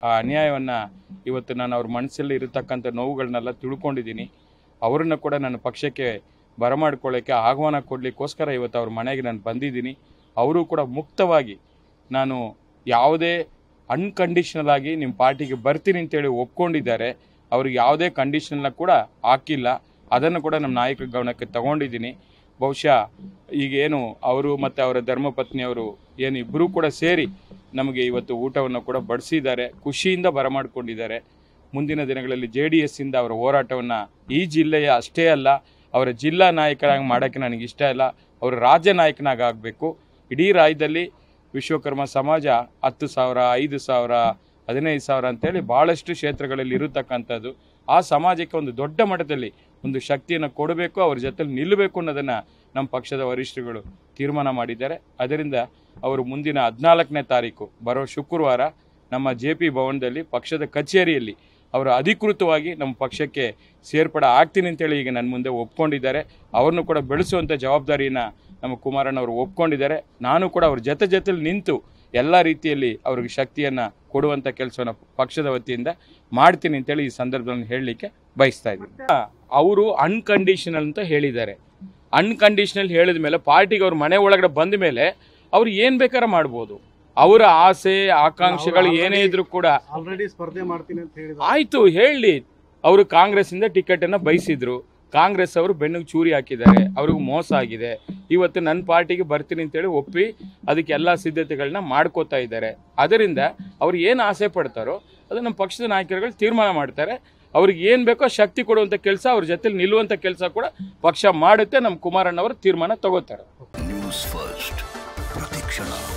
ಆ ಅನ್ಯಾಯವನ್ನು ಇವತ್ತು ನಾನು ಅವ್ರ ಮನಸ್ಸಲ್ಲಿ ಇರತಕ್ಕಂಥ ನೋವುಗಳನ್ನೆಲ್ಲ ತಿಳ್ಕೊಂಡಿದ್ದೀನಿ ಅವ್ರನ್ನ ಕೂಡ ನನ್ನ ಪಕ್ಷಕ್ಕೆ ಬರಮಾಡ್ಕೊಳ್ಳೋಕ್ಕೆ ಆಹ್ವಾನ ಕೊಡಲಿಕ್ಕೋಸ್ಕರ ಇವತ್ತು ಅವ್ರ ಮನೆಗೆ ನಾನು ಬಂದಿದ್ದೀನಿ ಅವರು ಕೂಡ ಮುಕ್ತವಾಗಿ ನಾನು ಯಾವುದೇ ಅನ್ಕಂಡೀಷನಲ್ ಆಗಿ ನಿಮ್ಮ ಪಾರ್ಟಿಗೆ ಬರ್ತೀನಿ ಅಂತೇಳಿ ಒಪ್ಕೊಂಡಿದ್ದಾರೆ ಅವ್ರಿಗೆ ಯಾವುದೇ ಕಂಡೀಷನ್ನ ಕೂಡ ಹಾಕಿಲ್ಲ ಅದನ್ನು ಕೂಡ ನಮ್ಮ ನಾಯಕರ ಗಮನಕ್ಕೆ ತಗೊಂಡಿದ್ದೀನಿ ಬಹುಶಃ ಈಗೇನು ಅವರು ಮತ್ತು ಅವರ ಧರ್ಮಪತ್ನಿಯವರು ಏನು ಇಬ್ಬರೂ ಕೂಡ ಸೇರಿ ನಮಗೆ ಇವತ್ತು ಊಟವನ್ನು ಕೂಡ ಬಡಿಸಿದ್ದಾರೆ ಖುಷಿಯಿಂದ ಬರಮಾಡ್ಕೊಂಡಿದ್ದಾರೆ ಮುಂದಿನ ದಿನಗಳಲ್ಲಿ ಜೆ ಡಿ ಎಸ್ಸಿಂದ ಅವರ ಹೋರಾಟವನ್ನು ಈ ಜಿಲ್ಲೆಯ ಅಷ್ಟೇ ಅಲ್ಲ ಅವರ ಜಿಲ್ಲಾ ನಾಯಕರಾಗಿ ಮಾಡೋಕ್ಕೆ ನನಗೆ ಇಷ್ಟ ಇಲ್ಲ ಅವರು ರಾಜ್ಯ ನಾಯಕನಾಗಿ ಆಗಬೇಕು ಇಡೀ ರಾಜ್ಯದಲ್ಲಿ ವಿಶ್ವಕರ್ಮ ಸಮಾಜ ಹತ್ತು ಸಾವಿರ ಐದು ಸಾವಿರ ಹದಿನೈದು ಸಾವಿರ ಅಂತೇಳಿ ಭಾಳಷ್ಟು ಕ್ಷೇತ್ರಗಳಲ್ಲಿ ಇರತಕ್ಕಂಥದ್ದು ಆ ಸಮಾಜಕ್ಕೆ ಒಂದು ದೊಡ್ಡ ಮಟ್ಟದಲ್ಲಿ ಒಂದು ಶಕ್ತಿಯನ್ನು ಕೊಡಬೇಕು ಅವ್ರ ಜೊತೆಲಿ ನಿಲ್ಲಬೇಕು ಅನ್ನೋದನ್ನು ನಮ್ಮ ಪಕ್ಷದ ವರಿಷ್ಠರುಗಳು ತೀರ್ಮಾನ ಮಾಡಿದ್ದಾರೆ ಅದರಿಂದ ಅವರು ಮುಂದಿನ ಹದಿನಾಲ್ಕನೇ ತಾರೀಕು ಬರೋ ಶುಕ್ರವಾರ ನಮ್ಮ ಜೆ ಪಿ ಭವನದಲ್ಲಿ ಪಕ್ಷದ ಕಚೇರಿಯಲ್ಲಿ ಅವರು ಅಧಿಕೃತವಾಗಿ ನಮ್ಮ ಪಕ್ಷಕ್ಕೆ ಸೇರ್ಪಡೆ ಆಗ್ತೀನಿ ಅಂತೇಳಿ ಈಗ ನನ್ನ ಮುಂದೆ ಒಪ್ಕೊಂಡಿದ್ದಾರೆ ಅವ್ರನ್ನು ಕೂಡ ಬೆಳೆಸುವಂಥ ಜವಾಬ್ದಾರಿನ ನಮ್ಮ ಕುಮಾರಣ್ಣ ಅವರು ಒಪ್ಕೊಂಡಿದ್ದಾರೆ ನಾನು ಕೂಡ ಅವ್ರ ಜೊತೆ ಜೊತೆಲಿ ನಿಂತು ಎಲ್ಲ ರೀತಿಯಲ್ಲಿ ಅವ್ರಿಗೆ ಶಕ್ತಿಯನ್ನು ಕೊಡುವಂಥ ಕೆಲಸವನ್ನು ಪಕ್ಷದ ವತಿಯಿಂದ ಮಾಡ್ತೀನಿ ಅಂತೇಳಿ ಈ ಸಂದರ್ಭದಲ್ಲಿ ಹೇಳಲಿಕ್ಕೆ ಬಯಸ್ತಾ ಇದ್ದೀನಿ ಅವರು ಅನ್ಕಂಡೀಷನಲ್ ಅಂತ ಹೇಳಿದ್ದಾರೆ ಅನ್ಕಂಡೀಷನಲ್ ಹೇಳಿದ ಮೇಲೆ ಪಾರ್ಟಿಗೆ ಅವ್ರ ಮನೆ ಒಳಗಡೆ ಬಂದ ಮೇಲೆ ಅವ್ರು ಏನು ಬೇಕಾದ್ರೆ ಮಾಡ್ಬೋದು ಅವರ ಆಸೆ ಆಕಾಂಕ್ಷೆಗಳು ಏನೇ ಇದ್ರೂ ಕೂಡ ಆಲ್ರೆಡಿ ಸ್ಪರ್ಧೆ ಮಾಡ್ತೀನಿ ಅಂತ ಹೇಳಿದ ಆಯ್ತು ಹೇಳಿ ಅವರು ಕಾಂಗ್ರೆಸ್ಸಿಂದ ಟಿಕೆಟನ್ನು ಬಯಸಿದ್ರು ಕಾಂಗ್ರೆಸ್ ಅವರು ಬೆನ್ನಿಗೆ ಚೂರಿ ಹಾಕಿದ್ದಾರೆ ಅವ್ರಿಗೆ ಮೋಸ ಆಗಿದೆ ಇವತ್ತು ನನ್ನ ಪಾರ್ಟಿಗೆ ಬರ್ತೀನಿ ಅಂತೇಳಿ ಒಪ್ಪಿ ಅದಕ್ಕೆ ಎಲ್ಲ ಸಿದ್ಧತೆಗಳನ್ನ ಮಾಡ್ಕೋತಾ ಇದ್ದಾರೆ ಅದರಿಂದ ಅವ್ರು ಏನು ಆಸೆ ಪಡ್ತಾರೋ ಅದು ನಮ್ಮ ಪಕ್ಷದ ನಾಯಕರುಗಳು ತೀರ್ಮಾನ ಮಾಡ್ತಾರೆ ಅವ್ರಿಗೆ ಏನು ಬೇಕೋ ಶಕ್ತಿ ಕೊಡುವಂಥ ಕೆಲಸ ಅವ್ರ ಜೊತೆಲಿ ನಿಲ್ಲುವಂಥ ಕೆಲಸ ಕೂಡ ಪಕ್ಷ ಮಾಡುತ್ತೆ ನಮ್ಮ ಕುಮಾರಣ್ಣವರು ತೀರ್ಮಾನ ತಗೋತಾರೆ ನ್ಯೂಸ್ ಫಸ್ಟ್ ಪ್ರತಿಕ್ಷಣ